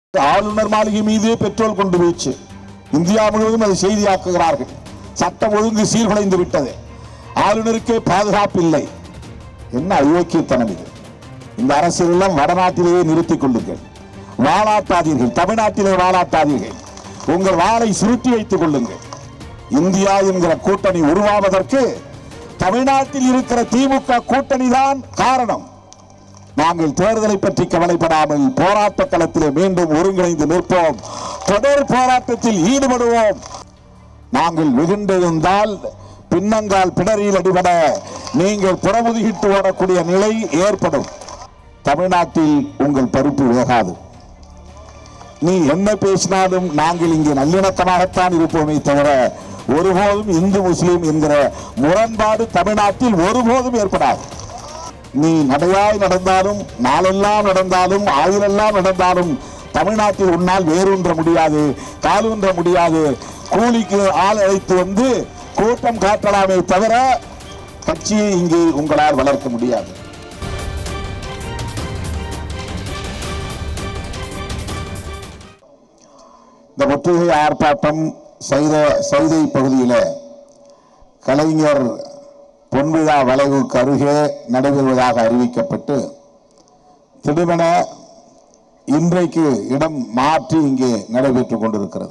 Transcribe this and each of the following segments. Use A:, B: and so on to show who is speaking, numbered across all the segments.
A: ஆளுநர் மாளிகை மீதே பெட்ரோல் கொண்டு வீச்சு இந்தியா முழுவதும் அதை செய்தியாக்குகிறார்கள் சட்டம் ஒழுங்கு சீர்குலைந்து விட்டது ஆளுநருக்கே பாதுகாப்பு இல்லை என்ன அயோக்கியத்தனம் இது இந்த அரசியல் எல்லாம் வடநாட்டிலேயே நிறுத்திக் கொள்ளுங்கள் வாழாட்டாதீர்கள் தமிழ்நாட்டிலே வாழாட்டாதீர்கள் உங்கள் வாளை சுருட்டி வைத்துக் கொள்ளுங்கள் இந்தியா என்கிற கூட்டணி உருவாவதற்கு தமிழ்நாட்டில் இருக்கிற திமுக கூட்டணி தான் காரணம் நாங்கள் தேர்தலை பற்றி கவலைப்படாமல் போராட்ட களத்திலே மீண்டும் ஒருங்கிணைந்து நிற்போம் தொடர் போராட்டத்தில் ஈடுபடுவோம் நாங்கள் வெகுண்டிருந்தால் பின்னங்கால் பிணறியில் அடிபட நீங்கள் புறமுதுகிட்டு ஓடக்கூடிய நிலை ஏற்படும் தமிழ்நாட்டில் உங்கள் பருப்பு வேகாது நீ என்ன பேசினாலும் நாங்கள் இங்கே நல்லிணக்கமாகத்தான் இருப்போமே தவிர ஒருபோதும் இந்து முஸ்லீம் என்கிற முரண்பாடு தமிழ்நாட்டில் ஒருபோதும் ஏற்படாது நீ நடையாய் நடந்தாலும் நாளெல்லாம் நடந்தாலும் ஆயிரெல்லாம் நடந்தாலும் தமிழ்நாட்டில் உன்னால் வேரூன்ற முடியாது காலூன்ற முடியாது கூலிக்கு ஆள் அழைத்து வந்து கூட்டம் காட்டலாமே தவிர கட்சியை இங்கே உங்களால் வளர்க்க முடியாது இந்த முற்றுகை ஆர்ப்பாட்டம் செய்த சைதை பகுதியில் கலைஞர் பொன்விழா வளைவுக்கு அருகே நடைபெறுவதாக அறிவிக்கப்பட்டு திடீரென இன்றைக்கு இடம் மாற்றி இங்கே நடைபெற்றுக் கொண்டிருக்கிறது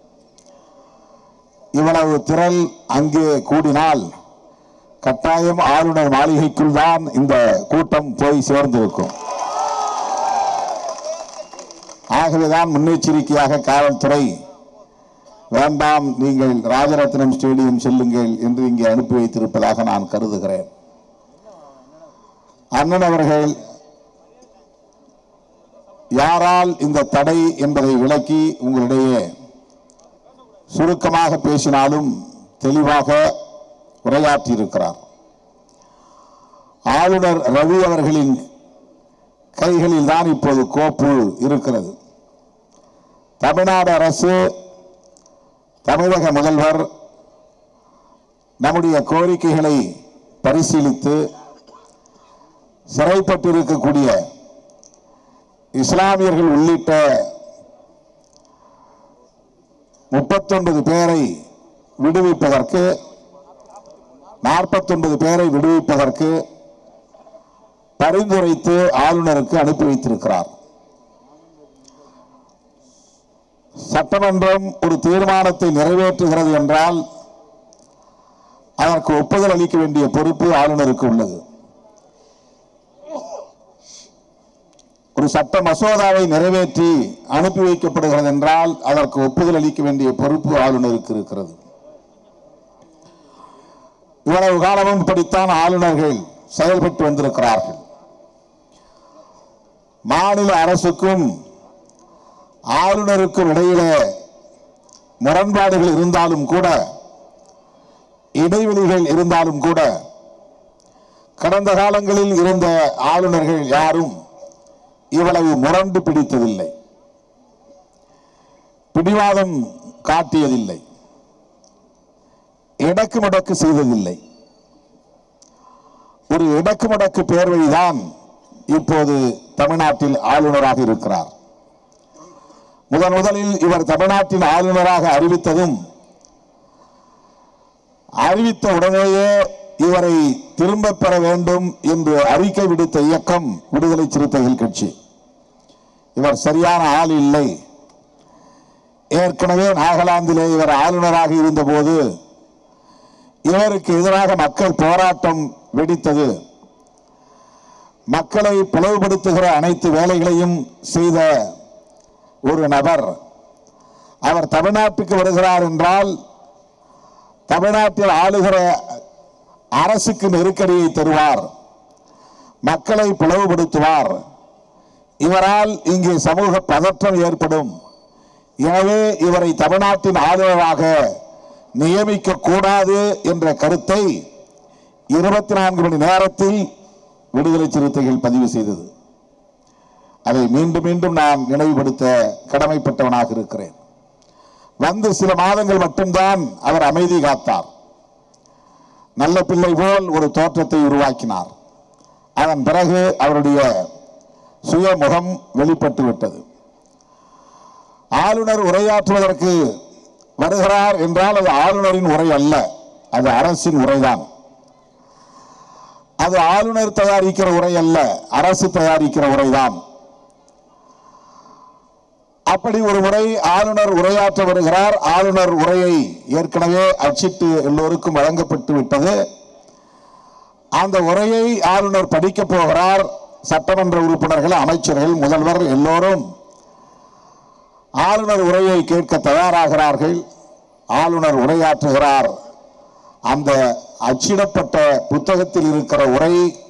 A: இவ்வளவு திரள் அங்கே கூடினால் கட்டாயம் ஆளுநர் மாளிகைக்குள் தான் இந்த கூட்டம் போய் சேர்ந்திருக்கும் ஆகவேதான் முன்னெச்சரிக்கையாக காவல்துறை வேண்டாம் நீங்கள் ராஜரத்னம் ஸ்டேடியம் செல்லுங்கள் என்று இங்கே அனுப்பி வைத்திருப்பதாக நான் கருதுகிறேன் அண்ணன் அவர்கள் யாரால் இந்த தடை என்பதை விளக்கி உங்களிடையே சுருக்கமாக பேசினாலும் தெளிவாக உரையாற்றியிருக்கிறார் ஆளுநர் ரவி அவர்களின் கைகளில் தான் இப்போது கோப்பு இருக்கிறது தமிழ்நாடு அரசு தமிழக முதல்வர் நம்முடைய கோரிக்கைகளை பரிசீலித்து சிறைப்பட்டிருக்கக்கூடிய இஸ்லாமியர்கள் உள்ளிட்ட முப்பத்தொன்பது பேரை விடுவிப்பதற்கு நாற்பத்தொன்பது பேரை விடுவிப்பதற்கு பரிந்துரைத்து ஆளுநருக்கு அனுப்பி வைத்திருக்கிறார் சட்டமன்றம் ஒரு தீர்மானத்தை நிறைவேற்றுகிறது என்றால் அதற்கு ஒப்புதல் அளிக்க வேண்டிய பொறுப்பு ஆளுநருக்கு உள்ளது ஒரு சட்ட மசோதாவை நிறைவேற்றி அனுப்பி வைக்கப்படுகிறது என்றால் அதற்கு ஒப்புதல் அளிக்க வேண்டிய பொறுப்பு ஆளுநருக்கு இருக்கிறது இவ்வளவு காலமும் இப்படித்தான் ஆளுநர்கள் செயல்பட்டு வந்திருக்கிறார்கள் மாநில அரசுக்கும் ஆளுநருக்கும் இடையில முரண்பாடுகள் இருந்தாலும் கூட இடைவெளிகள் இருந்தாலும் கூட கடந்த காலங்களில் இருந்த ஆளுநர்கள் யாரும் இவ்வளவு முரண்டு பிடித்ததில்லை பிடிவாதம் காட்டியதில்லை இடக்கு முடக்கு செய்ததில்லை ஒரு இடக்கு முடக்கு பேர்வழிதான் இப்போது தமிழ்நாட்டில் ஆளுநராக இருக்கிறார் முதன் முதலில் இவர் தமிழ்நாட்டின் ஆளுநராக அறிவித்ததும் அறிவித்த உடனேயே இவரை திரும்ப பெற வேண்டும் என்று அறிக்கை விடுத்த இயக்கம் விடுதலை சிறுத்தைகள் கட்சி இவர் சரியான ஆள் இல்லை ஏற்கனவே நாகாலாந்திலே இவர் ஆளுநராக இருந்தபோது இவருக்கு எதிராக மக்கள் போராட்டம் வெடித்தது மக்களை பிளவுபடுத்துகிற அனைத்து வேலைகளையும் செய்த ஒரு நபர் அவர் தமிழ்நாட்டுக்கு வருகிறார் என்றால் தமிழ்நாட்டில் ஆளுகிற அரசுக்கு நெருக்கடியை தருவார் மக்களை பிளவுபடுத்துவார் இவரால் இங்கே சமூக பதற்றம் ஏற்படும் எனவே இவரை தமிழ்நாட்டின் ஆளுநராக நியமிக்க கூடாது என்ற கருத்தை இருபத்தி நான்கு மணி நேரத்தில் விடுதலை சிறுத்தைகள் பதிவு செய்தது அதை மீண்டும் மீண்டும் நான் நினைவுபடுத்த கடமைப்பட்டவனாக இருக்கிறேன் வந்து சில மாதங்கள் மட்டும்தான் அவர் அமைதி காத்தார் நல்ல பிள்ளை போல் ஒரு தோற்றத்தை உருவாக்கினார் அதன் பிறகு அவருடைய சுயமுகம் வெளிப்பட்டு விட்டது ஆளுநர் உரையாற்றுவதற்கு வருகிறார் என்றால் அது ஆளுநரின் உரை அல்ல அது அரசின் உரைதான் அது ஆளுநர் தயாரிக்கிற உரை அல்ல அரசு தயாரிக்கிற உரைதான் அப்படி ஒரு முறை ஆளுநர் உரையாற்ற வருகிறார் ஆளுநர் உரையை ஏற்கனவே அச்சிட்டு எல்லோருக்கும் வழங்கப்பட்டு விட்டது அந்த உரையை ஆளுநர் படிக்கப் போகிறார் சட்டமன்ற உறுப்பினர்கள் அமைச்சர்கள் முதல்வர் எல்லோரும் ஆளுநர் உரையை கேட்க தயாராகிறார்கள் ஆளுநர் உரையாற்றுகிறார் அந்த அச்சிடப்பட்ட புத்தகத்தில் இருக்கிற உரை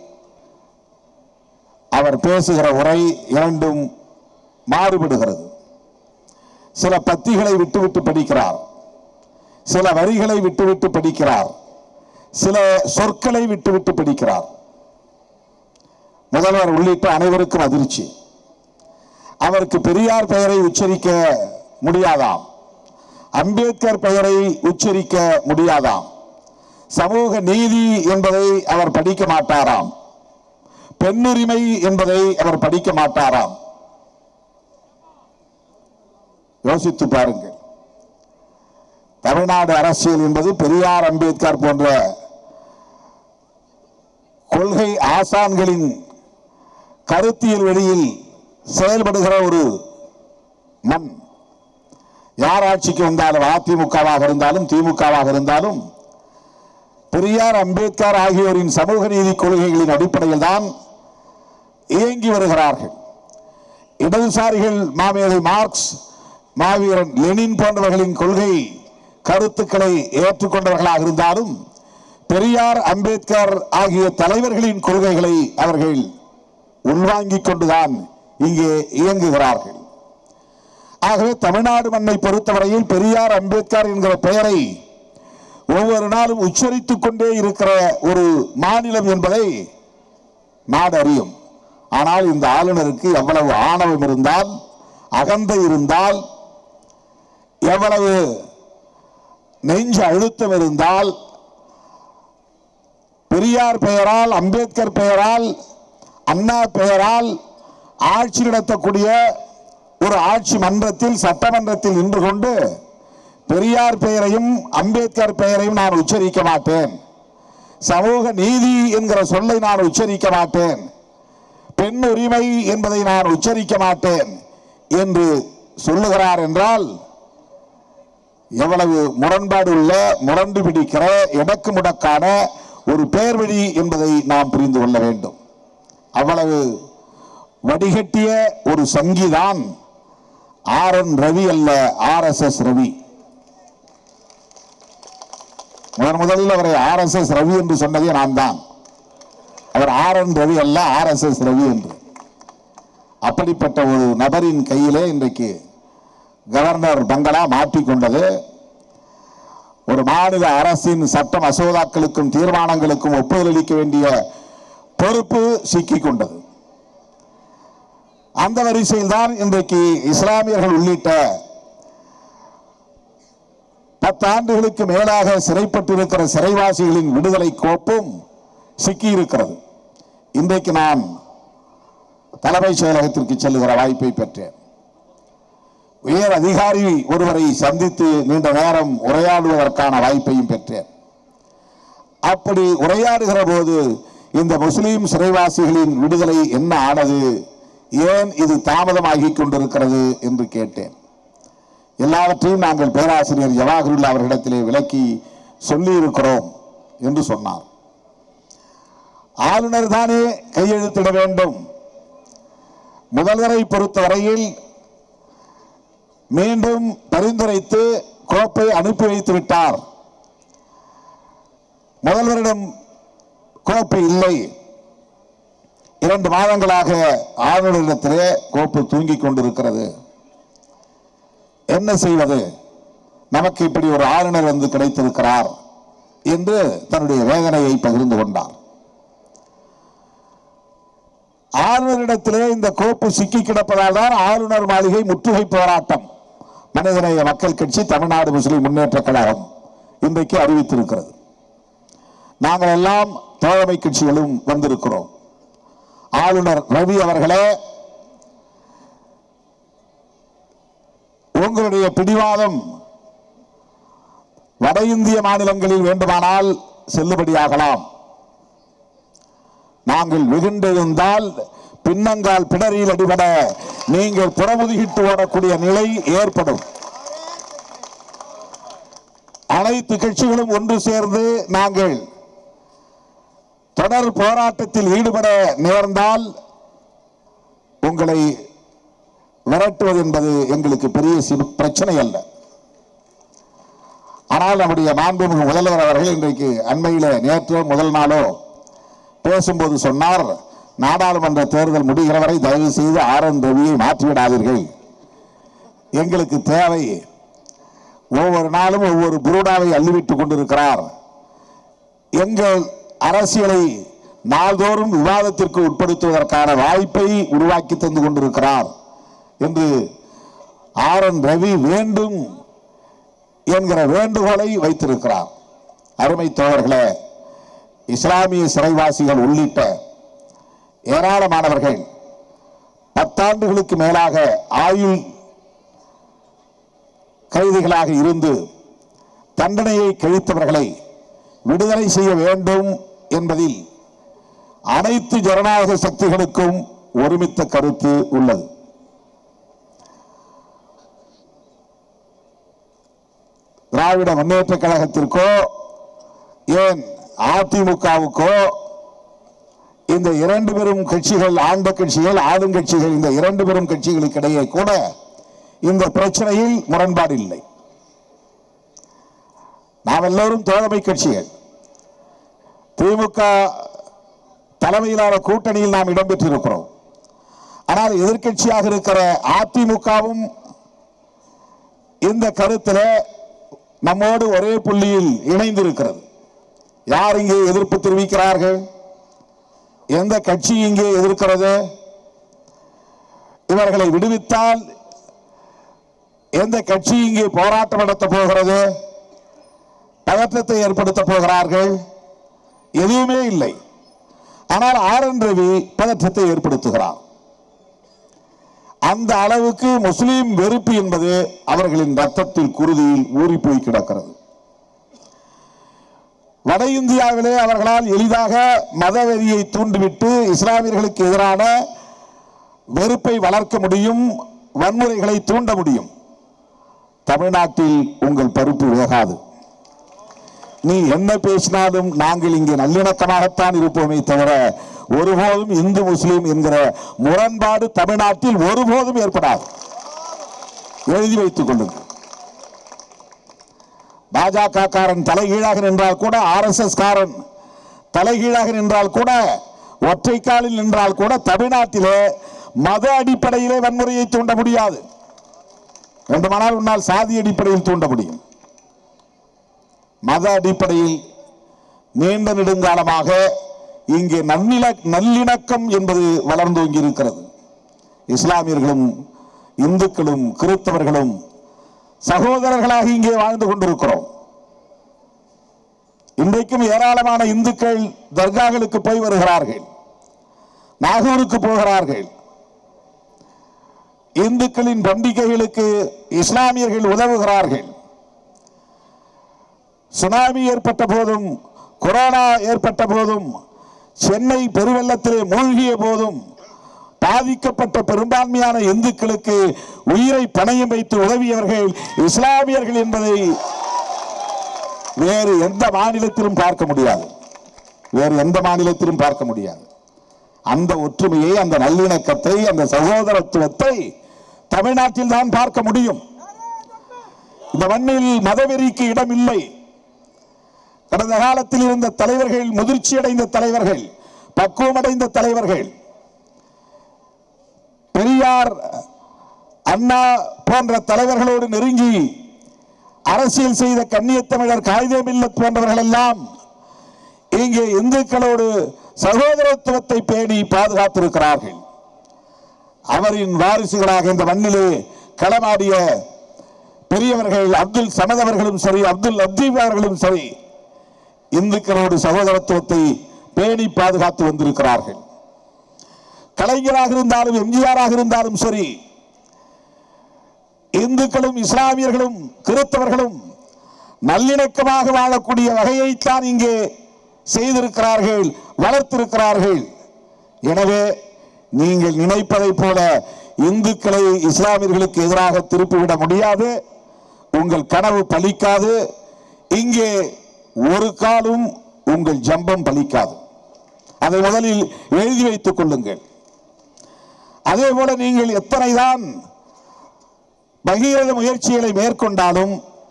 A: அவர் பேசுகிற உரை இரண்டும் மாறுபடுகிறது சில பத்திகளை விட்டுவிட்டு படிக்கிறார் சில வரிகளை விட்டுவிட்டு படிக்கிறார் சில சொற்களை விட்டுவிட்டு படிக்கிறார் முதல்வர் உள்ளிட்ட அனைவருக்கும் அதிர்ச்சி அவருக்கு பெரியார் பெயரை உச்சரிக்க முடியாதாம் அம்பேத்கர் பெயரை உச்சரிக்க முடியாதாம் சமூக நீதி என்பதை அவர் படிக்க மாட்டாராம் பெண்ணுரிமை என்பதை அவர் படிக்க மாட்டாராம் யோசித்து பாருங்கள் தமிழ்நாடு அரசியல் என்பது பெரியார் அம்பேத்கர் போன்ற கொள்கை ஆசான்களின் கருத்தியல் வெளியில் செயல்படுகிற ஒரு மண் யார் ஆட்சிக்கு வந்தாலும் அதிமுகவாக இருந்தாலும் திமுகவாக இருந்தாலும் பெரியார் அம்பேத்கர் ஆகியோரின் சமூக நீதி கொள்கைகளின் அடிப்படையில் தான் இயங்கி வருகிறார்கள் இடதுசாரிகள் மாமேதை மார்க்ஸ் மாவீரன் லெனின் போன்றவர்களின் கொள்கை கருத்துக்களை ஏற்றுக்கொண்டவர்களாக இருந்தாலும் பெரியார் அம்பேத்கர் ஆகிய தலைவர்களின் கொள்கைகளை அவர்கள் உள்வாங்கிக் கொண்டுதான் இங்கே இயங்குகிறார்கள் ஆகவே தமிழ்நாடு மண்ணை பொறுத்தவரையில் பெரியார் அம்பேத்கர் என்கிற பெயரை ஒவ்வொரு நாளும் உச்சரித்துக் கொண்டே இருக்கிற ஒரு மாநிலம் என்பதை நாடு அறியும் ஆனால் இந்த ஆளுநருக்கு எவ்வளவு ஆணவம் இருந்தால் அகந்தை இருந்தால் எவ்வளவு நெஞ்சு அழுத்தம் இருந்தால் பெரியார் பெயரால் அம்பேத்கர் பெயரால் அண்ணா பெயரால் ஆட்சி நடத்தக்கூடிய ஒரு ஆட்சி மன்றத்தில் சட்டமன்றத்தில் நின்று கொண்டு பெரியார் பெயரையும் அம்பேத்கர் பெயரையும் நான் உச்சரிக்க மாட்டேன் சமூக நீதி என்கிற சொல்லை நான் உச்சரிக்க மாட்டேன் பெண் உரிமை என்பதை நான் உச்சரிக்க மாட்டேன் என்று சொல்லுகிறார் என்றால் எவ்வளவு முரண்பாடு உள்ள முரண்டு பிடிக்கிற எடக்கு முடக்கான ஒரு பேர்வழி என்பதை நாம் புரிந்து கொள்ள வேண்டும் அவ்வளவு வடிகட்டிய ஒரு சங்கிதான் ஆர் என் ரவி அல்ல ஆர் எஸ் எஸ் ரவி முதன் முதலில் அவரை ஆர் எஸ் எஸ் ரவி என்று சொன்னதே நான் தான் அவர் ஆர் என் ரவி அல்ல ஆர் எஸ் எஸ் ரவி என்று அப்படிப்பட்ட ஒரு நபரின் கையிலே இன்றைக்கு கவர்னர் பங்களா மாட்டிக்கொண்டது ஒரு மாநில அரசின் சட்ட மசோதாக்களுக்கும் தீர்மானங்களுக்கும் ஒப்புதல் அளிக்க வேண்டிய பொறுப்பு சிக்கிக் கொண்டது அந்த வரிசையில் தான் இன்றைக்கு இஸ்லாமியர்கள் உள்ளிட்ட பத்தாண்டுகளுக்கு மேலாக சிறைப்பட்டிருக்கிற சிறைவாசிகளின் விடுதலை கோப்பும் சிக்கியிருக்கிறது இன்றைக்கு நான் தலைமைச் செயலகத்திற்கு செல்லுகிற வாய்ப்பை பெற்றேன் உயர் அதிகாரி ஒருவரை சந்தித்து நீண்ட நேரம் உரையாடுவதற்கான வாய்ப்பையும் பெற்றேன் அப்படி உரையாடுகிற போது இந்த முஸ்லிம் சிறைவாசிகளின் விடுதலை என்ன ஆனது ஏன் இது தாமதமாகிக் கொண்டிருக்கிறது என்று கேட்டேன் எல்லாவற்றையும் நாங்கள் பேராசிரியர் ஜவாஹருல்லா அவர்களிடத்திலே விளக்கி சொல்லி இருக்கிறோம் என்று சொன்னார் ஆளுநர் தானே கையெழுத்திட வேண்டும் முதல்வரை பொறுத்தவரையில் மீண்டும் பரிந்துரைத்து கோப்பை அனுப்பி வைத்து விட்டார் முதல்வரிடம் கோப்பு இல்லை இரண்டு மாதங்களாக ஆளுநரிடத்திலே கோப்பு தூங்கிக் கொண்டிருக்கிறது என்ன செய்வது நமக்கு இப்படி ஒரு ஆளுநர் வந்து கிடைத்திருக்கிறார் என்று தன்னுடைய வேதனையை பகிர்ந்து கொண்டார் ஆளுநரிடத்திலே இந்த கோப்பு சிக்கி கிடப்பதால் தான் ஆளுநர் மாளிகை முற்றுகை போராட்டம் மனிதநேய மக்கள் கட்சி தமிழ்நாடு முஸ்லிம் முன்னேற்ற கழகம் இன்றைக்கு அறிவித்திருக்கிறது நாங்கள் எல்லாம் தோழமை கட்சிகளும் வந்திருக்கிறோம் ஆளுநர் ரவி அவர்களே உங்களுடைய பிடிவாதம் வட இந்திய மாநிலங்களில் வேண்டுமானால் செல்லுபடியாகலாம் நாங்கள் வெகுண்டிருந்தால் பின்னங்கால் பிடரியில் அடிபட நீங்கள் புறமுதுகிட்டு ஓடக்கூடிய நிலை ஏற்படும் அனைத்து கட்சிகளும் ஒன்று சேர்ந்து நாங்கள் தொடர் போராட்டத்தில் ஈடுபட நேர்ந்தால் உங்களை விரட்டுவது என்பது எங்களுக்கு பெரிய சி- பிரச்சனை அல்ல ஆனால் நம்முடைய மாண்புமிகு முதல்வர் அவர்கள் இன்றைக்கு அண்மையில நேற்றோ முதல் நாளோ பேசும்போது சொன்னார் நாடாளுமன்ற தேர்தல் முடிகிற வரை தயவு செய்து ஆர் என் ரவியை மாற்றிவிடாதீர்கள் எங்களுக்கு தேவை ஒவ்வொரு நாளும் ஒவ்வொரு புருடாவை அள்ளிவிட்டுக் கொண்டிருக்கிறார் எங்கள் அரசியலை நாள்தோறும் விவாதத்திற்கு உட்படுத்துவதற்கான வாய்ப்பை உருவாக்கி தந்து கொண்டிருக்கிறார் என்று ஆர் என் ரவி வேண்டும் என்கிற வேண்டுகோளை வைத்திருக்கிறார் அருமை தோழர்களே இஸ்லாமிய சிறைவாசிகள் உள்ளிட்ட ஏராளமானவர்கள் பத்தாண்டுகளுக்கு மேலாக ஆயுள் கைதிகளாக இருந்து தண்டனையை கழித்தவர்களை விடுதலை செய்ய வேண்டும் என்பதில் அனைத்து ஜனநாயக சக்திகளுக்கும் ஒருமித்த கருத்து உள்ளது திராவிட முன்னேற்ற கழகத்திற்கோ ஏன் அதிமுகவுக்கோ இந்த இரண்டு பெரும் கட்சிகள் ஆண்ட கட்சிகள் ஆளுங்கட்சிகள் இந்த இரண்டு பெரும் கட்சிகளுக்கு இடையே கூட இந்த பிரச்சனையில் முரண்பாடு இல்லை நாம் எல்லோரும் தோழமை கட்சிகள் திமுக தலைமையிலான கூட்டணியில் நாம் இடம்பெற்றிருக்கிறோம் ஆனால் எதிர்க்கட்சியாக இருக்கிற அதிமுகவும் இந்த கருத்தில் நம்மோடு ஒரே புள்ளியில் இணைந்திருக்கிறது யார் இங்கே எதிர்ப்பு தெரிவிக்கிறார்கள் எந்த கட்சி இங்கே எதிர்க்கிறது இவர்களை விடுவித்தால் எந்த கட்சி இங்கே போராட்டம் நடத்த போகிறது பதற்றத்தை ஏற்படுத்த போகிறார்கள் எதுவுமே இல்லை ஆனால் ஆர் என் ரவி பதற்றத்தை ஏற்படுத்துகிறார் அந்த அளவுக்கு முஸ்லிம் வெறுப்பு என்பது அவர்களின் ரத்தத்தில் குருதியில் ஊறி போய் கிடக்கிறது வட இந்தியாவிலே அவர்களால் எளிதாக மதவெறியை தூண்டிவிட்டு இஸ்லாமியர்களுக்கு எதிரான வெறுப்பை வளர்க்க முடியும் வன்முறைகளை தூண்ட முடியும் தமிழ்நாட்டில் உங்கள் பருப்பு வேகாது நீ என்ன பேசினாலும் நாங்கள் இங்கே நல்லிணக்கமாகத்தான் இருப்போமே தவிர ஒருபோதும் இந்து முஸ்லீம் என்கிற முரண்பாடு தமிழ்நாட்டில் ஒருபோதும் ஏற்படாது எழுதி வைத்துக் கொள்ளுங்கள் பாஜக காரன் தலைகீழாக நின்றால் கூட ஆர்எஸ்எஸ் காரன் தலைகீழாக நின்றால் கூட ஒற்றை காலில் நின்றால் கூட தமிழ்நாட்டிலே மத அடிப்படையிலே வன்முறையை தூண்ட முடியாது வேண்டுமானால் உன்னால் சாதி அடிப்படையில் தூண்ட முடியும் மத அடிப்படையில் நீண்ட நெடுங்காலமாக இங்கே நன்னில நல்லிணக்கம் என்பது வளர்ந்தோங்கி இருக்கிறது இஸ்லாமியர்களும் இந்துக்களும் கிறிஸ்தவர்களும் சகோதரர்களாக இங்கே வாழ்ந்து கொண்டிருக்கிறோம் இன்றைக்கும் ஏராளமான இந்துக்கள் தர்காக்களுக்கு போய் வருகிறார்கள் நாகூருக்கு போகிறார்கள் இந்துக்களின் பண்டிகைகளுக்கு இஸ்லாமியர்கள் உதவுகிறார்கள் சுனாமி ஏற்பட்ட போதும் கொரோனா ஏற்பட்ட போதும் சென்னை பெருவெள்ளத்திலே மூழ்கிய போதும் பாதிக்கப்பட்ட பெரும்பான்மையான இந்துக்களுக்கு உயிரை பணயம் வைத்து உதவியவர்கள் இஸ்லாமியர்கள் என்பதை வேறு எந்த மாநிலத்திலும் பார்க்க முடியாது வேறு எந்த மாநிலத்திலும் பார்க்க முடியாது அந்த ஒற்றுமையை அந்த நல்லிணக்கத்தை அந்த சகோதரத்துவத்தை தமிழ்நாட்டில் தான் பார்க்க முடியும் இந்த மண்ணில் மதவெறிக்கு இடம் இல்லை கடந்த காலத்தில் இருந்த தலைவர்கள் முதிர்ச்சி அடைந்த தலைவர்கள் பக்குவமடைந்த தலைவர்கள் பெரியார் அண்ணா போன்ற தலைவர்களோடு நெருங்கி அரசியல் செய்த கண்ணியத்தமிழர் காகிதே மில்லத் போன்றவர்கள் எல்லாம் இங்கே இந்துக்களோடு சகோதரத்துவத்தை பேணி பாதுகாத்திருக்கிறார்கள் அவரின் வாரிசுகளாக இந்த மண்ணிலே களமாடிய பெரியவர்கள் அப்துல் சமத் அவர்களும் சரி அப்துல் லத்தீப் அவர்களும் சரி இந்துக்களோடு சகோதரத்துவத்தை பேணி பாதுகாத்து வந்திருக்கிறார்கள் கலைஞராக இருந்தாலும் எம்ஜிஆராக இருந்தாலும் சரி இந்துக்களும் இஸ்லாமியர்களும் கிறிஸ்தவர்களும் நல்லிணக்கமாக வாழக்கூடிய வகையைத்தான் இங்கே செய்திருக்கிறார்கள் வளர்த்திருக்கிறார்கள் எனவே நீங்கள் நினைப்பதைப் போல இந்துக்களை இஸ்லாமியர்களுக்கு எதிராக திருப்பிவிட முடியாது உங்கள் கனவு பலிக்காது இங்கே ஒரு காலும் உங்கள் ஜம்பம் பலிக்காது அதை முதலில் எழுதி வைத்துக் கொள்ளுங்கள் அதே போல நீங்கள் எத்தனைதான் பகீரத முயற்சிகளை மேற்கொண்டாலும்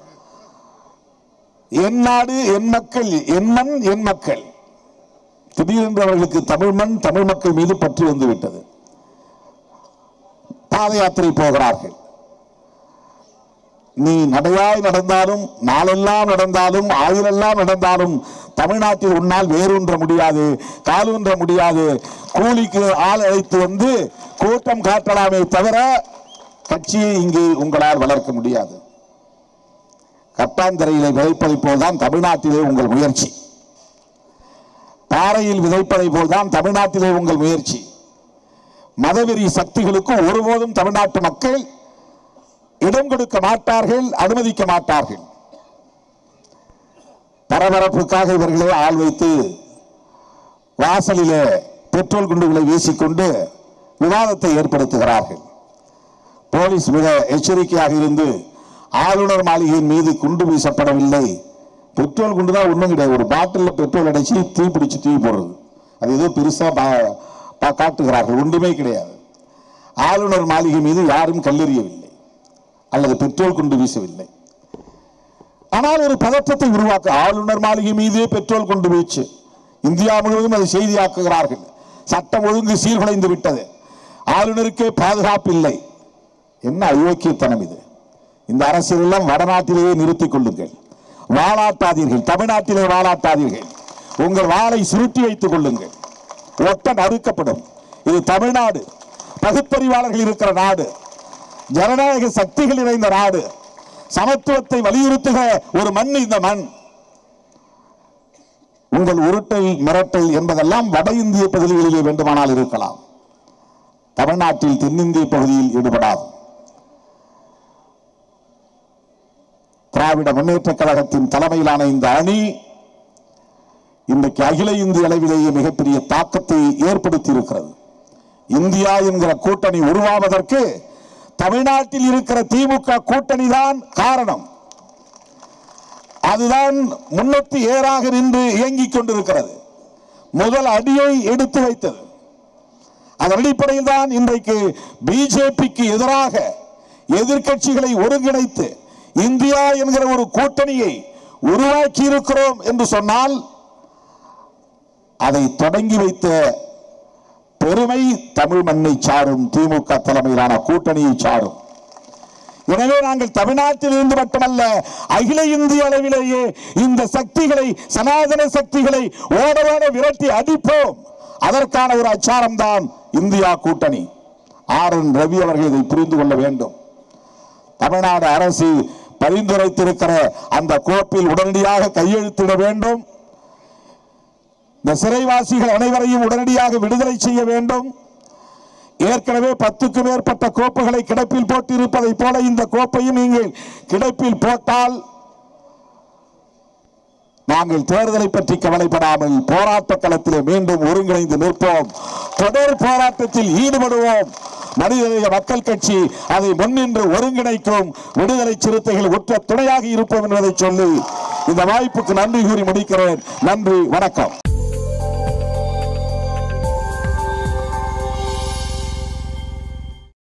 A: என் நாடு என் மக்கள் என் மண் என் மக்கள் திடீரென்று அவர்களுக்கு தமிழ் மண் தமிழ் மக்கள் மீது பற்றி வந்து விட்டது பாத யாத்திரை போகிறார்கள் நீ நடையாய் நடந்தாலும் நாளெல்லாம் நடந்தாலும் ஆயுளெல்லாம் நடந்தாலும் தமிழ்நாட்டில் உன்னால் வேரூன்ற முடியாது காலூன்ற முடியாது கூலிக்கு ஆள் அழைத்து வந்து கூட்டம் காட்டலாமே தவிர கட்சியை இங்கே உங்களால் வளர்க்க முடியாது கட்டாந்தரையிலே விதைப்பதை போல்தான் தமிழ்நாட்டிலே உங்கள் முயற்சி பாறையில் விதைப்பதை போல்தான் தமிழ்நாட்டிலே உங்கள் முயற்சி மதவெறி சக்திகளுக்கு ஒருபோதும் தமிழ்நாட்டு மக்கள் இடம் கொடுக்க மாட்டார்கள் அனுமதிக்க மாட்டார்கள் பரபரப்புக்காக இவர்களே ஆள் வைத்து வாசலிலே பெட்ரோல் குண்டுகளை வீசிக்கொண்டு விவாதத்தை ஏற்படுத்துகிறார்கள் போலீஸ் மிக எச்சரிக்கையாக இருந்து ஆளுநர் மாளிகையின் மீது குண்டு வீசப்படவில்லை பெட்ரோல் குண்டு தான் ஒன்றும் கிடையாது ஒரு பாட்டிலில் பெட்ரோல் அடைச்சி தீ பிடிச்சி தீ போடுறது அது ஏதோ பெருசா பா- பா- காட்டுகிறார்கள் ஒன்றுமே கிடையாது ஆளுநர் மாளிகை மீது யாரும் கல்லெறியவில்லை அல்லது பெட்ரோல் குண்டு வீசவில்லை ஆனால் ஒரு பதற்றத்தை உருவாக்க ஆளுநர் மாளிகை மீதே பெட்ரோல் கொண்டு வீச்சு இந்தியா முழுவதும் அதை செய்தியாக்குகிறார்கள் சட்டம் ஒழுங்கு சீர்குலைந்து விட்டது ஆளுநருக்கே பாதுகாப்பு இல்லை என்ன அயோக்கியத்தனம் இது இந்த அரசியல் எல்லாம் வடநாட்டிலேயே நிறுத்திக் கொள்ளுங்கள் வாலாட்டாதீர்கள் தமிழ்நாட்டிலே வாலாட்டாதீர்கள் உங்கள் வாளை சுருட்டி வைத்துக் கொள்ளுங்கள் ஒட்ட நறுக்கப்படும் இது தமிழ்நாடு பகுத்தறிவாளர்கள் இருக்கிற நாடு ஜனநாயக சக்திகள் நிறைந்த நாடு சமத்துவத்தை வலியுறுத்துகிற ஒரு மண் இந்த மண் உங்கள் உருட்டல் மிரட்டல் என்பதெல்லாம் வட இந்திய பகுதிகளிலே வேண்டுமானால் இருக்கலாம் தமிழ்நாட்டில் தென்னிந்திய பகுதியில் ஈடுபடாது திராவிட முன்னேற்ற கழகத்தின் தலைமையிலான இந்த அணி இன்றைக்கு அகில இந்திய அளவிலேயே மிகப்பெரிய தாக்கத்தை ஏற்படுத்தி இருக்கிறது இந்தியா என்கிற கூட்டணி உருவாவதற்கு தமிழ்நாட்டில் இருக்கிற திமுக கூட்டணி தான் காரணம் அதுதான் முன்னொத்து ஏறாக நின்று இயங்கிக் கொண்டிருக்கிறது முதல் அடியை எடுத்து வைத்தது அதன் அடிப்படையில் தான் இன்றைக்கு பிஜேபிக்கு எதிராக எதிர்க்கட்சிகளை ஒருங்கிணைத்து இந்தியா என்கிற ஒரு கூட்டணியை உருவாக்கி இருக்கிறோம் என்று சொன்னால் அதை தொடங்கி வைத்த பெருமை தமிழ் மண்ணை சாரும் திமுக தலைமையிலான கூட்டணியை சாரும் எனவே நாங்கள் தமிழ்நாட்டில் இருந்து மட்டுமல்ல அகில இந்திய அளவிலேயே இந்த சக்திகளை சனாதன சக்திகளை ஓட ஓட விரட்டி அடிப்போம் அதற்கான ஒரு அச்சாரம் தான் இந்தியா கூட்டணி ஆர் என் ரவி அவர்கள் இதை புரிந்து கொள்ள வேண்டும் தமிழ்நாடு அரசு பரிந்துரைத்திருக்கிற அந்த கோப்பில் உடனடியாக கையெழுத்திட வேண்டும் இந்த சிறைவாசிகள் அனைவரையும் உடனடியாக விடுதலை செய்ய வேண்டும் ஏற்கனவே பத்துக்கு மேற்பட்ட கோப்புகளை கிடப்பில் போட்டிருப்பதை போல இந்த கோப்பையும் நீங்கள் கிடப்பில் போட்டால் நாங்கள் தேர்தலை பற்றி கவலைப்படாமல் போராட்ட களத்திலே மீண்டும் ஒருங்கிணைந்து நிற்போம் தொடர் போராட்டத்தில் ஈடுபடுவோம் மனிதநேய மக்கள் கட்சி அதை முன்னின்று ஒருங்கிணைக்கும் விடுதலை சிறுத்தைகள் உற்ற துணையாக இருப்போம் என்பதை சொல்லி இந்த வாய்ப்புக்கு நன்றி கூறி முடிக்கிறேன் நன்றி வணக்கம்